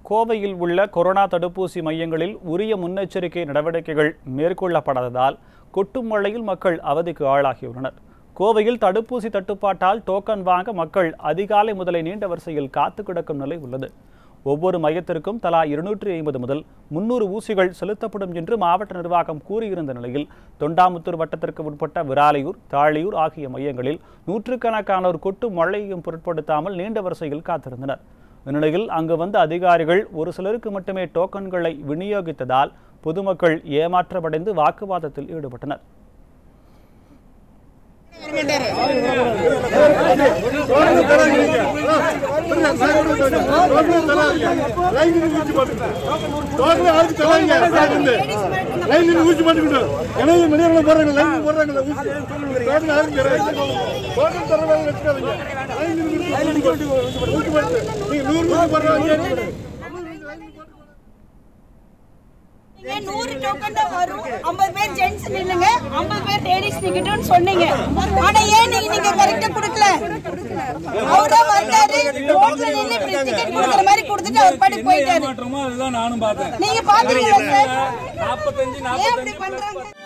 கோவையில் உள்ள கொரோனா தடுப்பூசி மையங்களில் உரிய முன்னெச்சரிக்கை நடவடிக்கைகள் மேற்கொள்ளப்படாததால் கொட்டும் மழையில் மக்கள் அவதிக்கு ஆளாகியுள்ளனர் கோவையில் தடுப்பூசி தட்டுப்பாட்டால் டோக்கன் வாங்க மக்கள் அதிகாலை முதலே நீண்ட வரிசையில் காத்து கிடக்கும் நிலை உள்ளது ஒவ்வொரு மையத்திற்கும் தலா இருநூற்றி ஐம்பது முதல் முன்னூறு ஊசிகள் செலுத்தப்படும் என்று மாவட்ட நிர்வாகம் கூறியிருந்த நிலையில் தொண்டாமுத்தூர் வட்டத்திற்கு உட்பட்ட விராலியூர் தாழியூர் ஆகிய மையங்களில் நூற்றுக்கணக்கானோர் கொட்டும் மழையையும் பொருட்படுத்தாமல் நீண்ட வரிசையில் காத்திருந்தனர் இந்நிலையில் அங்கு வந்த அதிகாரிகள் ஒரு சிலருக்கு மட்டுமே டோக்கன்களை விநியோகித்ததால் பொதுமக்கள் ஏமாற்றமடைந்து வாக்குவாதத்தில் ஈடுபட்டனர் நீங்க நூறு டோக்கன் தான் வரும் ஐம்பது பேர் ஜென்ஸ் நில்லுங்க ஐம்பது பேர் லேடிஸ் நிக்கட்டும்னு சொன்னீங்க ஆனா ஏன் நீங்க நீங்க கரெக்டா கொடுக்கல அவரா வந்தாரு ரோட்ல நின்னு இப்படி டிக்கெட் கொடுக்குற மாதிரி கொடுத்துட்டு அவர் பாட்டு போயிட்டாரு மாற்றமோ அதுதான் நானும் பார்த்தேன் நீங்க பாத்தீங்களா சார் நாற்பத்தஞ்சு ஏன் அப்படி பண்றாங்க